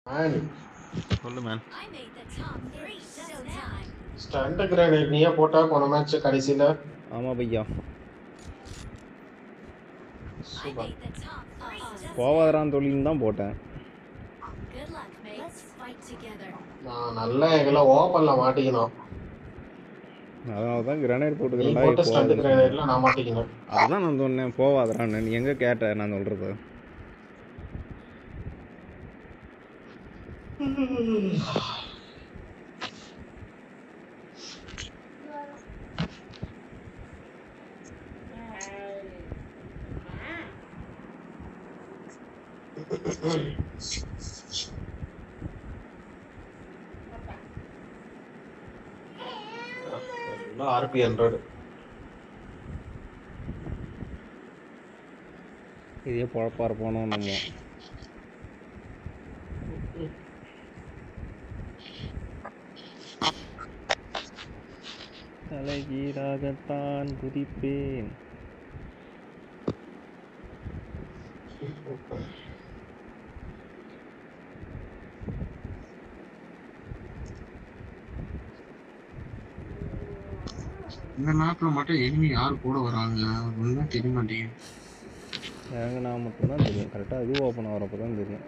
Man சொல்லு man I made the top three just now. Stun grenade நீயே போட்டா போன மேட்ச் கடைசியில ஆமாம் பையா I super made the top three just now. போவாதரான் தொழில்னு தான் போட்டேன் Good luck, mates. Let's fight together. நான் நல்லா எங்கெல்லாம் ஓப்பன்ல மாட்டிக்கணும் அதனால தான் கிரனைட் நீ போட்டுக்கிறேன்டா போட்ட ஸ்டண்ட் போவாத கிரானைட்ல நான் மாட்டிக்கணும் அதுதான் நான் சொன்னேன் போவாதரான்னு நீ எங்கே கேட்ட நான் சொல்கிறது எல்லாம் ஆர்பி ஹண்ட்ரட் இதே பொழப்பா இருப்போனோ நம்ம தலைகீழாகத்தான் குதிப்பேன் இந்த மேப்ல மட்டும் எனிமி யார் கூட வராங்க ஒன்றும் தெரிய மாட்டேங்குது இறங்குனா மட்டும்தான் தெரியும் கரெக்டாக இது ஓப்பன் ஆகிறப்ப தான் தெரியும்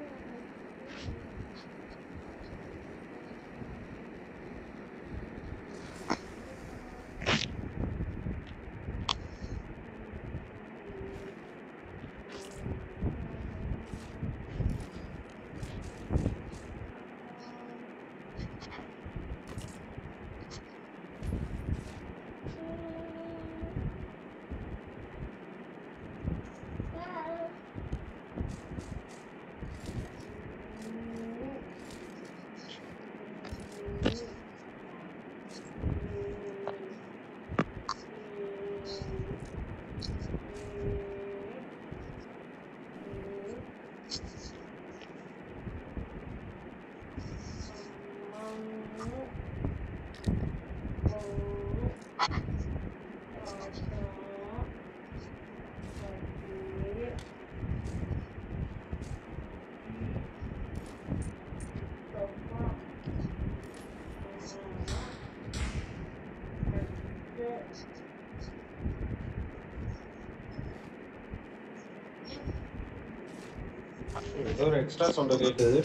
ஏதோ ஒரு எக்ஸ்ட்ரா சவுண்ட் கேக்குது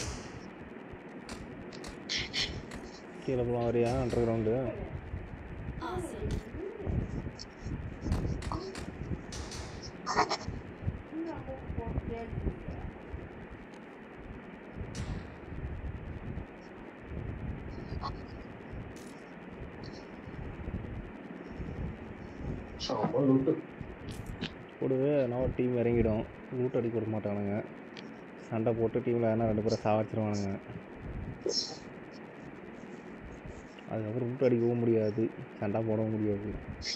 கீழே போகலாம் வரியா அண்டர் கிரவுண்டு Awesome. செம்ம லூட்டு போடு நான் டீம் இறங்கிடும் லூட் அடிக்க விட மாட்டானுங்க சண்டை போட்டு டீமில் யாரா ரெண்டு பேரும் சாவச்சிருவானுங்க அதுக்கப்புறம் லூட் அடிக்கவும் முடியாது சண்டை போடவும் முடியாது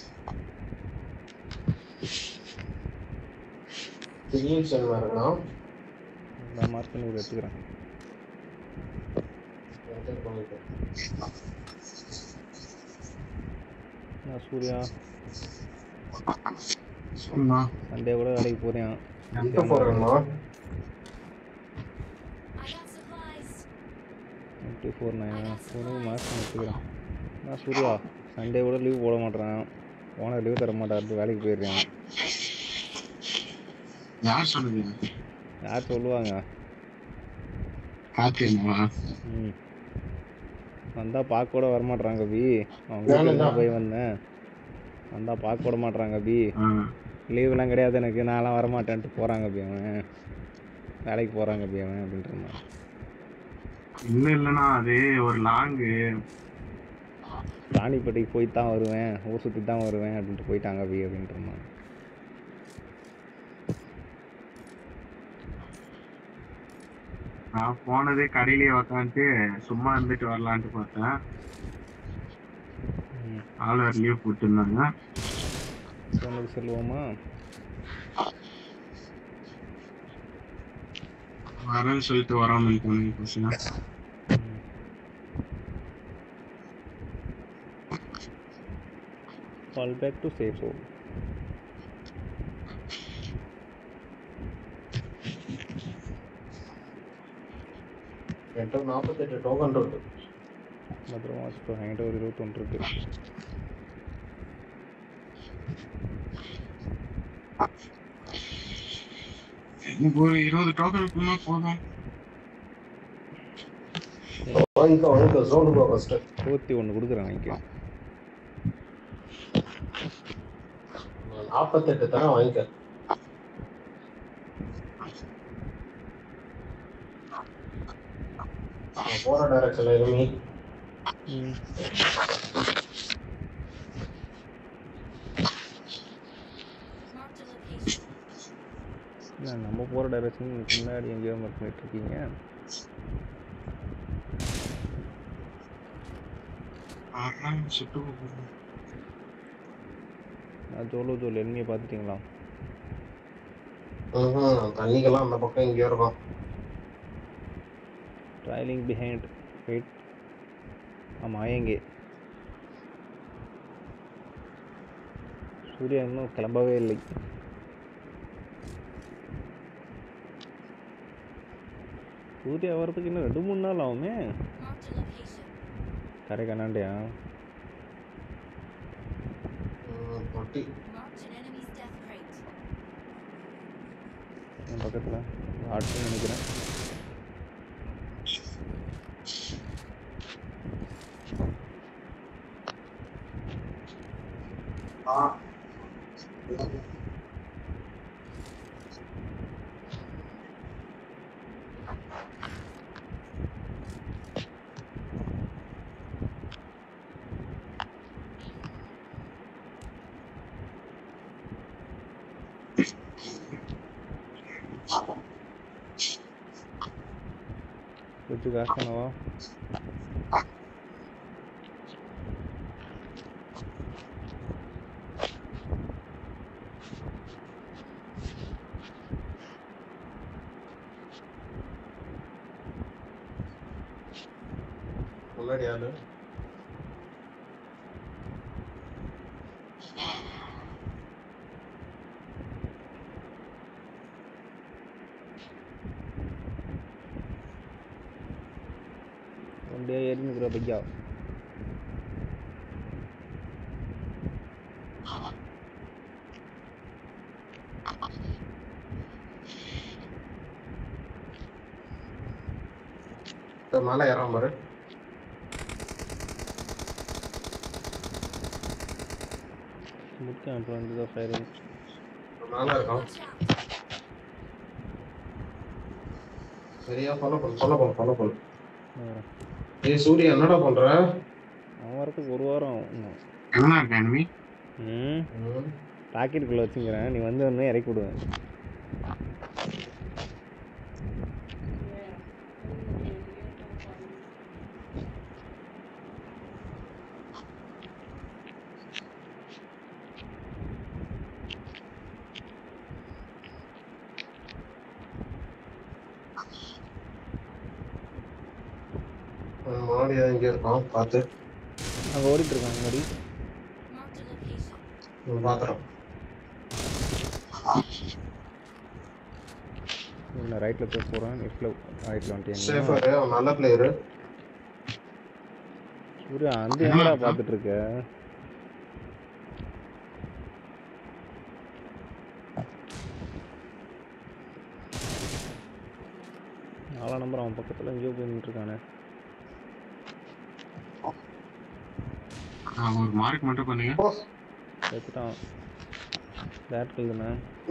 திடீர்னு செல் வேறனா நான் மார்க் பண்ணி ஒரு எடுத்துக்கிறேன் நான் சூர்யா சொன்னா சண்டே கூட வேலைக்கு போகிறேன் எங்க போறேன்னா I got supplies. Twenty four nine phone mark பண்ணி எடுத்துக்கிறேன் நான் சூர்யா சண்டே கூட லீவ் போட மாட்டேறேன் ஓனர் லீவ் தர மாட்டாரு வேலைக்கு போயிடுறேன் யார் சொன்னது யார் சொல்லுவாங்க காத்தியம்மா ம் வந்தால் பார்க்க கூட வரமாட்றாங்க பி அவங்க நானும் வீட்டுக்கு தான் தான். போய் வந்தேன் வந்தால் பார்க்க கூட மாட்றாங்க பி ஆ லீவுலாம் கிடையாது எனக்கு நான்லாம் வரமாட்டேன்ட்டு போகிறாங்க பி அவன் வேலைக்கு போகிறாங்க பி அவன் அப்படின்ற மாதிரி இன்னும் இல்லைன்னா அது ஒரு லாங்கு ராணிப்பேட்டைக்கு போய் தான் வருவேன் ஊர் சுற்றி தான் வருவேன் அப்படின்ட்டு போயிட்டாங்க பி அப்படின்ற மாதிரி நான் போனதே கடையிலேயே உக்காந்துட்டு சும்மா இருந்துட்டு வரலான்ட்டு பார்த்தேன் ம் ஆளுநர் லீவ் போட்டுருந்தாங்க சொன்னது சொல்லுவோமா வரேன்னு சொல்லிட்டு வராமல் இருக்காங்க பசங்க Fall back to safe zone. என்கிட்ட நாற்பத்தெட்டு டோக்கன் இருக்கு பத்திரமா வச்சுக்கோ என்கிட்ட ஒரு இருபத்தொன்று இருக்கு எனக்கு ஒரு இருபது டோக்கனுக்குள்ள போதும் வாங்கிக்கோ வாங்கிக்கோ ஜோனு போ ஃபர்ஸ்ட் இருபத்தி ஒன்று கொடுக்குறேன் வாங்கிக்கோ நாற்பத்தெட்டு தரம் வாங்கிக்க நான் போற டைரக்ஷன்ல இருமி ம் Marked a location. என்ன நம்ம போகிற டைரக்ஷன் முன்னாடி எங்கேயோ மார்க் பண்ணிட்டு இருக்கீங்க ஆனா சுட்டு போகுது. நான் ஜோலோ ஜோல் எனிமையை பார்த்துட்டீங்களா ம்ஹும். தண்ணிக்கெல்லாம் அந்த பக்கம் இங்கே இருக்கும் ட்ரைலிங் பிஹைண்ட் வெயிட் ஆமாம் எங்கே சூர்யா இன்னும் கிளம்பவே இல்லை சூர்யா வர்றதுக்கு இன்னும் ரெண்டு மூணு நாள் ஆகுமே Marked a location. கரை கண்ணாண்டியா ம், பொட்டி Marked an enemy's death rate. என் பக்கத்தில் ஆட்டும் நினைக்கிறேன் கொஞ்சம் காசு தானவா முன்னாடி ஆளு ஒன்றே ஏறி நிற்கிற பையா இந்த மேலே ஏறாம பாரு முக்கியம் அப்புறம் வந்து தான் ஃபயரிங் மேலே இருக்கான் Watch out. சரியா ஃபாலோ பண்ணு ஃபாலோ பண்ணு ஃபாலோ பண்ணு ஏய் சூர்யா என்னடா பண்ற அவன் வரத்துக்கு ஒரு வாரம் ஆகும் இன்னும். எவ்வளோ இருக்கு enemy? ம் ம், ராக்கெட்டுக்குள்ளே வச்சுக்கிறேன் நீ வந்து உடனே இறக்கி விடுவேன் அவன் முன்னாடி இங்கே இருக்கான் பார்த்து அங்கே ஓடிட்டு இருக்கான் முன்னாடி Marked a location. நான் பார்க்குறேன் நான் ரைட்டில் போய் போகிறேன் லெஃப்டில் ரைட்டில் வந்துட்டேன் சேஃபரு அவன் நல்ல பிளேயரு சூர்யா அந்த எங்கடா பார்த்துட்டு இருக்க நாலாம் நம்பர் அவன் பக்கத்தில் எங்கேயோ போய் நின்றுருக்கானே ஆ, ஒரு மார்க் மட்டும் பண்ணுங்க ஓ வச்சுட்டான் பேட் தானே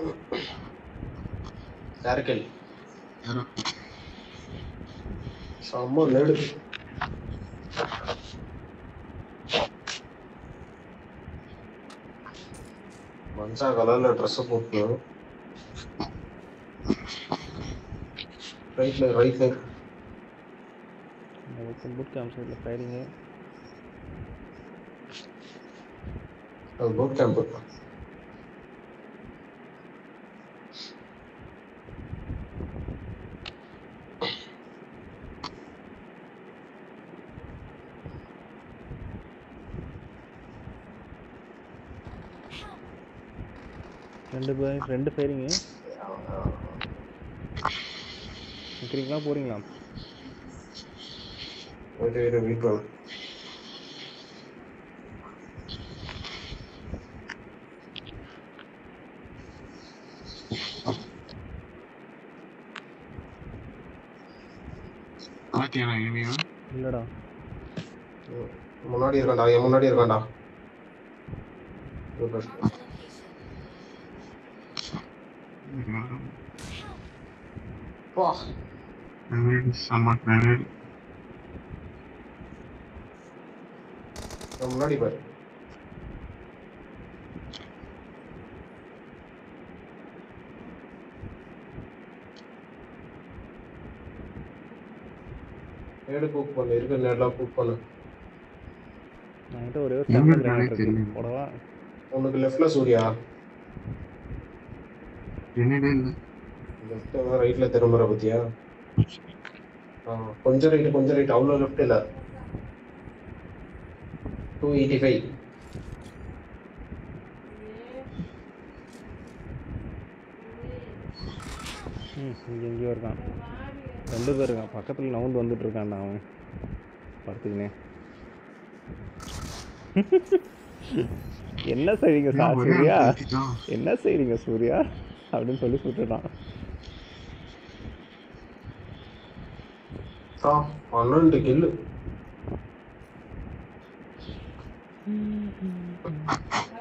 யாருக்கல் யாரோ செம்ம லேடு மஞ்சா கலர்ல ட்ரெஸ் போட்டு ரைட்ல ரைட்ல இந்த பக்கம் பூட் கேம்ப் சைடில் ஃபயரிங்கு அது பூட் கேம்ப் ரெண்டு பேர் ரெண்டு ஃபயரிங்கு நிற்கிறீங்களா போகிறீங்களா இரு இரு வெயிட் பண்ணு பாத்தியா நான் இனிமையா இல்லைடா முன்னாடி இருக்கான்டா என் முன்னாடி இருக்கான்டா இது first. Marked a location. வா கிரனேட் செம்ம கிரனேட் என் முன்னாடி பாரு நேடு குக் பண்ணு இருக்க நேடெல்லாம் குக் பண்ணு என்கிட்ட ஒரே ஒரு எங்க செம்ம இருக்கானே கிரானைட் இருக்கு தெரியல. போடவா உனக்கு லெஃப்ட்ல சூர்யா கிரனேடே இல்ல லெஃப்ட் ரைட்ல திரும்புற பத்தியா ஆ கொஞ்சம் ரைட் கொஞ்சம் ரைட் அவ்வளோ லெஃப்ட் இல்ல டூ எயிட்டி ஃபைவ் ம் இங்கே எங்கேயோ இருக்கான் ரெண்டு பேர் இருக்கான் பக்கத்தில் நவுந்து வந்துட்டு இருக்கான்டா அவன் படுத்துக்கினே என்ன செய்றீங்க சா ஏன் ஒரே சூர்யா ஆள் தூக்கிட்டான்? என்ன செய்றீங்க சூர்யா அப்படின்னு சொல்லி சுட்டுட்டான் ஆ பன்னெண்டு கில்லு